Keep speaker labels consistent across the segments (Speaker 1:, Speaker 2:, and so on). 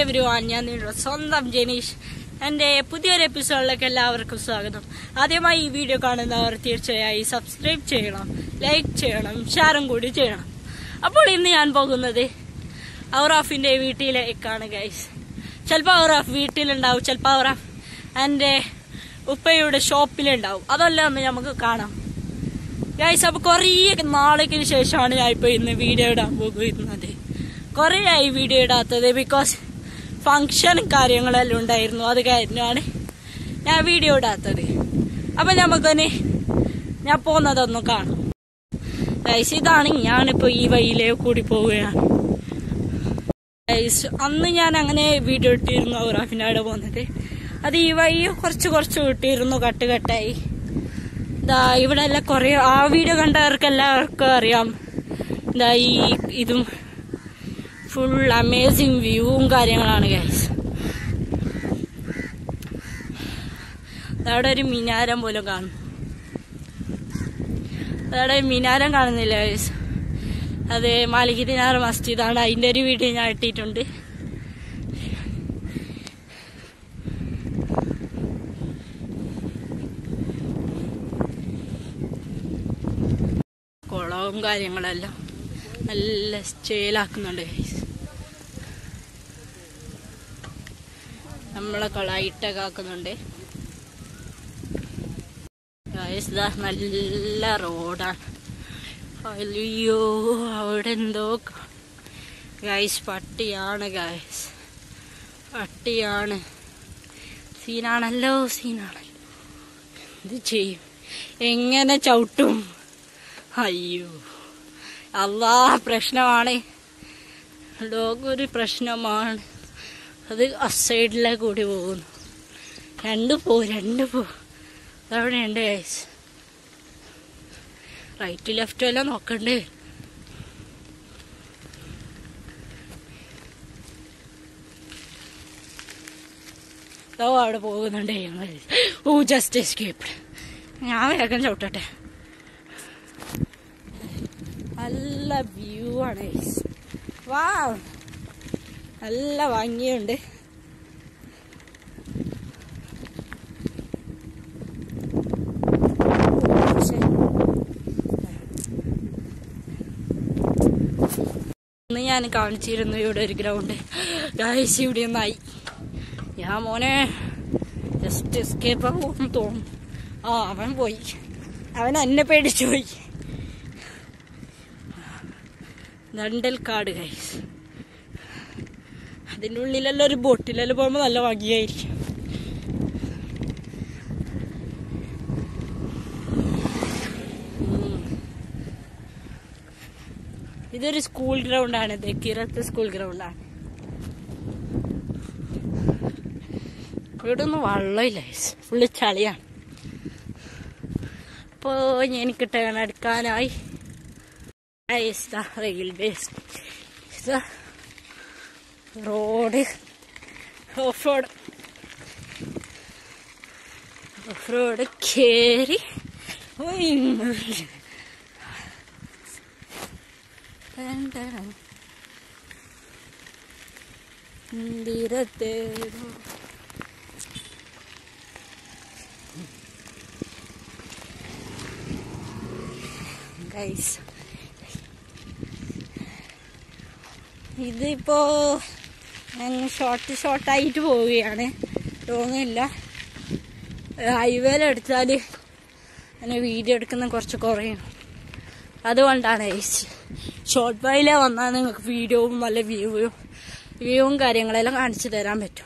Speaker 1: Every one ഞാൻ നിങ്ങളുടെ സ്വന്തം ജനീഷ് എൻ്റെ പുതിയൊരു എപ്പിസോഡിലേക്ക് എല്ലാവർക്കും സ്വാഗതം ആദ്യമായി ഈ വീഡിയോ കാണുന്നവർ തീർച്ചയായും സബ്സ്ക്രൈബ് ചെയ്യണം ലൈക്ക് ചെയ്യണം ഷെയറും കൂടി ചെയ്യണം അപ്പോൾ ഇന്ന് ഞാൻ പോകുന്നത് ഔറാഫിൻ്റെ വീട്ടിലേക്കാണ് ഗൈസ് ചിലപ്പോൾ ഔറാഫ് വീട്ടിലുണ്ടാവും ചിലപ്പോൾ ഔറാഫ് എൻ്റെ ഉപ്പയുടെ ഷോപ്പിലുണ്ടാവും അതെല്ലാം ഒന്ന് നമുക്ക് കാണാം ഗൈസ് അപ്പൊ കുറേ നാളേക്കിന് ശേഷമാണ് ഞാൻ ഇപ്പൊ ഇന്ന് വീഡിയോ ഇടാൻ പോകുന്നത് കുറേ ആയി വീഡിയോ ഇടാത്തത് ബിക്കോസ് ഫങ്ഷനും കാര്യങ്ങളെല്ലാം ഉണ്ടായിരുന്നു അത് കാരണമാണ് ഞാൻ വീഡിയോ ഇടാത്തത് അപ്പൊ നമുക്കൊന്ന് ഞാൻ പോകുന്നതൊന്ന് കാണാം ഗൈസ് ഇതാണ് ഞാനിപ്പോ ഈ വഴിയിലേ കൂടി പോവുകയാണ് ഗൈസ് അന്ന് ഞാൻ അങ്ങനെ വീഡിയോ ഇട്ടിരുന്നു ഔറാഫിനാട് പോകുന്നത് അത് ഈ വഴി കുറച്ച് കുറച്ച് ഇട്ടിരുന്നു കട്ട് കട്ടായി ഇതാ ഇവിടെ എല്ലാം കുറെ ആ വീഡിയോ കണ്ടവർക്ക് എല്ലാവർക്കും അറിയാം ഇതാ ഈ ഇതും ഫുൾ അമേസിങ് വ്യൂവും കാര്യങ്ങളാണ് ഗൈസ് അവിടെ ഒരു മിനാരം പോലും കാണും അവിടെ മിനാരം കാണുന്നില്ല ഗൈസ് അത് മാലിക്കിനാർ മസ്ജിദാണ് അതിന്റെ ഒരു വീഡിയോ ഞാൻ ഇട്ടിട്ടുണ്ട് കുളവും കാര്യങ്ങളെല്ലാം നല്ല സ്റ്റേലാക്കുന്നുണ്ട് ഗൈസ് നമ്മളെ കൊളായിട്ടൊക്കെ ആക്കുന്നുണ്ട് ഗൈസ് ഇതാ നല്ല റോഡാണ് അയ്യോ അവിടെ എന്തോ ഗൈസ് പട്ടിയാണ് ഗൈസ് പട്ടിയാണ് സീനാണല്ലോ സീനാണല്ലോ എന്ത് ചെയ്യും എങ്ങനെ ചവിട്ടും അയ്യോ അല്ലാ പ്രശ്നമാണ് ഡോഗ് ഒരു പ്രശ്നമാണ് അത് അസൈഡിലെ കൂടി പോകുന്നു രണ്ട് പോ രണ്ട് പോ അതവിടെ ഉണ്ട് ഗൈസ് റൈറ്റ് ലെഫ്റ്റ് എല്ലാം നോക്കണ്ടേ ഓ അവിടെ പോകുന്നുണ്ടേ ഓ ജസ്റ്റ് എസ്കേപ്ഡ് ഞാൻ വേഗം ചവിട്ടട്ടെ നല്ല വ്യൂ ആണ് വാ നല്ല ഭംഗിയുണ്ട് ഇന്ന് ഞാൻ കാണിച്ചിരുന്നു ഇവിടെ ഒരു ഗ്രൗണ്ട് ഗായ്സ് ഇവിടെ ഒന്നായി ഞാൻ മോനെ ജസ്റ്റ് എസ്കേപ്പ് ആകുമെന്ന് തോന്നുന്നു ആ അവൻ പോയി അവൻ എന്നെ പേടിച്ചു പോയി ദണ്ടൽ കാട് ഗൈസ് അതിൻ്റെ ഉള്ളിലെല്ലാം ഒരു ബോട്ടിലെല്ലാം പോകുമ്പോൾ നല്ല ഭംഗിയായിരിക്കും ഉം. ഇതൊരു സ്കൂൾ ഗ്രൗണ്ടാണ് ഇത് കിറത്ത് സ്കൂൾ ഗ്രൗണ്ടാണ് ഇവിടെ ഒന്നും വെള്ളമില്ല ഫുള്ള് ചളിയാണ് അപ്പോൾ എനിക്ക് ടേൺ എടുക്കാനായി ഇതാ റെയിൽവേ ഇതാ road off road off road കയറി മന്ദിരത്തേരോ ഗൈസ് ഇതിപ്പോ ഷോർട്ട് ഷോർട്ടായിട്ട് പോവുകയാണ് ലോങ് ഇല്ല ഹൈവേയിൽ അങ്ങനെ വീഡിയോ എടുക്കുന്ന കുറച്ച് കുറയും അതുകൊണ്ടാണ് ഷോർട്ട് വൈയിലെ വന്നാൽ നിങ്ങൾക്ക് വീഡിയോവും നല്ല വ്യൂവും വ്യൂവും കാര്യങ്ങളെല്ലാം കാണിച്ചു തരാൻ പറ്റും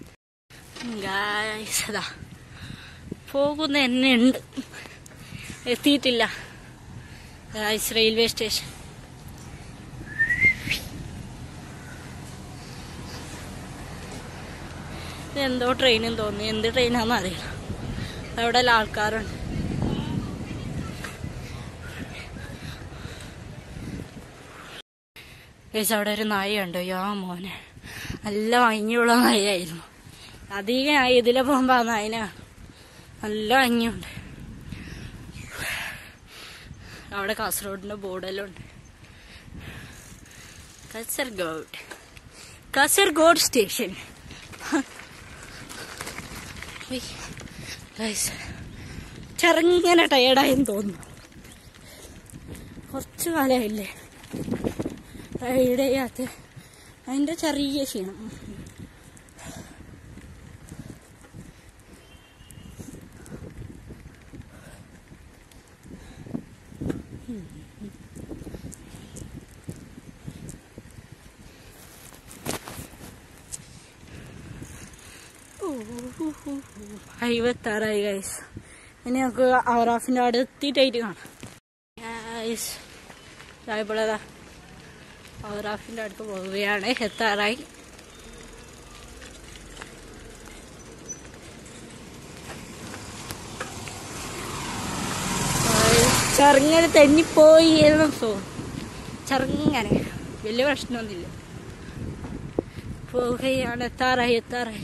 Speaker 1: ഗായ്സ് അതാ പോകുന്ന എന്നെ ഉണ്ട് എത്തിയിട്ടില്ല ഗായ്സ് റെയിൽവേ സ്റ്റേഷൻ എന്തോ ട്രെയിനും തോന്നി എന്ത് ട്രെയിനാന്ന് അറിയില്ല അവിടെ എല്ലാം ആൾക്കാരുണ്ട് ഗൈസ് അവിടെ ഒരു നായയുണ്ട് യാ മോനെ നല്ല ഭംഗിയുള്ള നായായിരുന്നു അധികം നായ ഇതിലെ പോകുമ്പോ ആ നായന നല്ല ഭംഗിയുണ്ട് അവിടെ കാസർഗോഡിന്റെ ബോർഡെല്ലാം ഉണ്ട് കച്ചർഗോഡ് കാസർഗോഡ് സ്റ്റേഷൻ ഉയ്. Guys, ചെറുങ്ങനെ ടയേർഡായെന്ന് തോന്നുന്നു കുറച്ച് കാലമായില്ലേ റൈഡ് ചെയ്യാത്ത അതിൻ്റെ ചെറിയ ക്ഷീണം അയ്യത്താറായി ഗൈസ് ഇനി നമുക്ക് അവറാഫിൻ്റെ അവിടെ എത്തിയിട്ടായിട്ട് കാണാം ഗൈസ് ഇപ്പോഴതാ അവറാഫിൻ്റെ അടുത്ത് പോവുകയാണ് എത്താറായി ചെറുങ്ങനെ തെന്നിപ്പോയി എന്ന് തോന്നുന്നു ചെറുങ്ങനെ വലിയ പ്രശ്നമൊന്നുമില്ല പോവുകയാണ് എത്താറായി എത്താറായി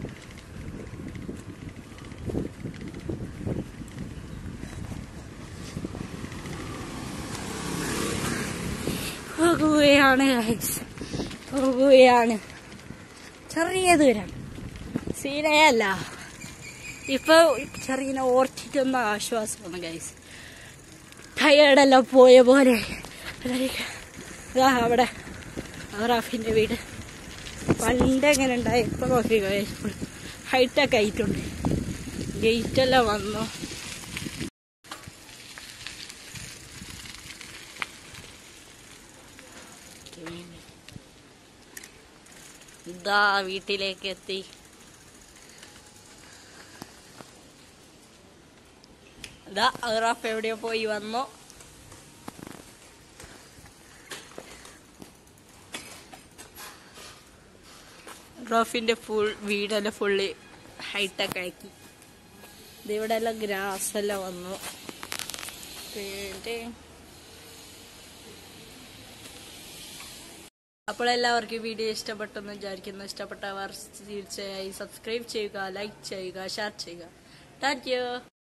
Speaker 1: പോകുകയാണ് guys. പോകുകയാണ് ചെറിയ ദൂരം സീനയല്ല ഇപ്പൊ ചെറിയ ഓർത്തിട്ടൊന്ന് ആശ്വാസമാണ് ഗൈസ് ടയേർഡെല്ലാം പോയ പോലെ like, ദാ അവിടെ റാഫിന്റെ വീട് പണ്ട് എങ്ങനെ ഉണ്ടായി ഇപ്പൊ നോക്കി ഹൈറ്റൊക്കെ ആയിട്ടുണ്ട് ഗേറ്റെല്ലാം വന്നു ഇതാ വീട്ടിലേക്ക് എത്തി ഇതാ അറാഫ് എവിടെയോ പോയി വന്നു റോഫിന്റെ ഫുൾ വീടെല്ലാം ഫുള്ളി ഹൈടെക് ആക്കി ഇതിവിടെ എല്ലാം ഗ്രാസ് എല്ലാം വന്നു പിന്നെ അപ്പോൾ എല്ലാവർക്കും ഈ വീഡിയോ ഇഷ്ടപ്പെട്ടെന്ന് വിചാരിക്കുന്നു ഇഷ്ടപ്പെട്ടവർ തീർച്ചയായും സബ്സ്ക്രൈബ് ചെയ്യുക ലൈക്ക് ചെയ്യുക ഷെയർ ചെയ്യുക താങ്ക് യു